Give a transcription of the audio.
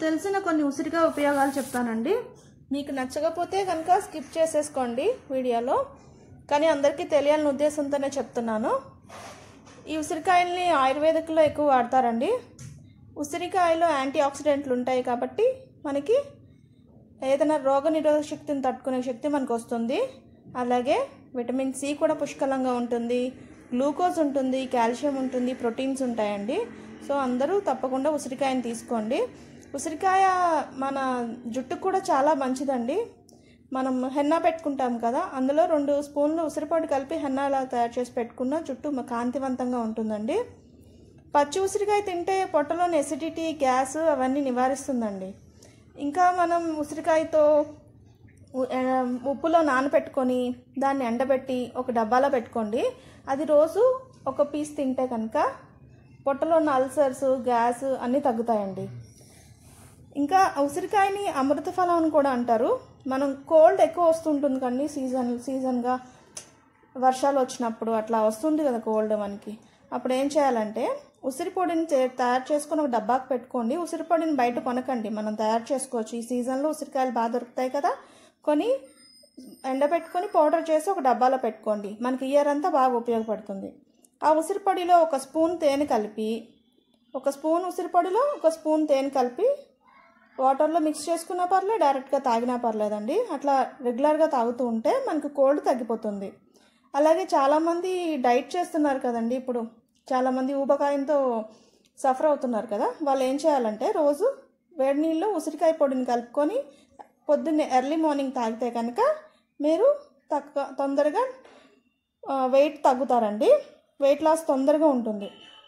తెలిసిన కొన్ని ఉసిరికాయ ఉపయోగాలు చెప్తానండి మీకు నచ్చకపోతే కనుక స్కిప్ చేసేసుకోండి వీడియోలో కానీ అందరికీ తెలియాలని ఉద్దేశంతోనే చెప్తున్నాను ఈ ఉసిరికాయల్ని ఆయుర్వేదిక్లో ఎక్కువ వాడతారండి ఉసిరికాయలో యాంటీ ఆక్సిడెంట్లు ఉంటాయి కాబట్టి మనకి ఏదైనా రోగ నిరోధక శక్తిని తట్టుకునే శక్తి మనకు వస్తుంది అలాగే విటమిన్ సి కూడా పుష్కలంగా ఉంటుంది గ్లూకోజ్ ఉంటుంది కాల్షియం ఉంటుంది ప్రోటీన్స్ ఉంటాయండి సో అందరూ తప్పకుండా ఉసిరికాయని తీసుకోండి ఉసిరికాయ మన జుట్టుకు కూడా చాలా మంచిదండి మనం హెన్నా పెట్టుకుంటాం కదా అందులో రెండు స్పూన్లు ఉసిరిపొడి కలిపి హెన్నాలా తయారు చేసి పెట్టుకున్న జుట్టు మ- కాంతివంతంగా ఉంటుందండి పచ్చి ఉసిరికాయ తింటే పొట్టలోని ఎసిడిటీ గ్యాస్ అవన్నీ నివారిస్తుందండి ఇంకా మనం ఉసిరికాయతో ఉ- ఆ, ఉప్పులో నానబెట్టుకొని దాన్ని ఎండబెట్టి ఒక డబ్బాలో పెట్టుకోండి అది రోజు ఒక పీస్ తింటే కనుక పొట్టలో ఉన్న అల్సర్స్ గ్యాస్ అన్నీ తగ్గుతాయండి ఇంకా ఉసిరికాయని అమృత ఫలం అని కూడా అంటారు మనం కోల్డ్ ఎక్కువ వస్తుంటుంది కానీ సీజన్ సీజన్గా వర్షాలు వచ్చినప్పుడు అట్లా వస్తుంది కదా కోల్డ్ మనకి అప్పుడు ఏం చేయాలంటే ఉసిరి పొడిని చే- తయారు చేసుకొని ఒక డబ్బాకి పెట్టుకోండి ఉసిరి పొడిని బయట కొనకండి మనం తయారు చేసుకోవచ్చు ఈ సీజన్లో ఉసిరికాయలు బాగా దొరుకుతాయి కదా కొని ఎండబెట్టుకొని పౌడర్ చేసి ఒక డబ్బాలో పెట్టుకోండి మనకి ఇయర్ అంతా బాగా ఉపయోగపడుతుంది ఆ ఉసిరి పొడిలో ఒక స్పూన్ తేనె కలిపి ఒక స్పూన్ ఉసిరి పొడిలో ఒక స్పూన్ తేనె కలిపి వాటర్లో మిక్స్ చేసుకున్నా పర్లేదు డైరెక్ట్గా తాగినా పర్లేదండి అట్లా రెగ్యులర్గా తాగుతూ ఉంటే మనకు కోల్డ్ తగ్గిపోతుంది అలాగే చాలామంది డైట్ చేస్తున్నారు కదండి ఇప్పుడు చాలామంది ఊబకాయంతో సఫర్ అవుతున్నారు కదా వాళ్ళు ఏం చేయాలంటే రోజు వేడి నీళ్ళు ఉసిరికాయ పొడిని కలుపుకొని పొద్దున్నే ఎర్లీ మార్నింగ్ తాగితే కనుక మీరు తక్కువ తొందరగా వెయిట్ తగ్గుతారండి వెయిట్ లాస్ తొందరగా ఉంటుంది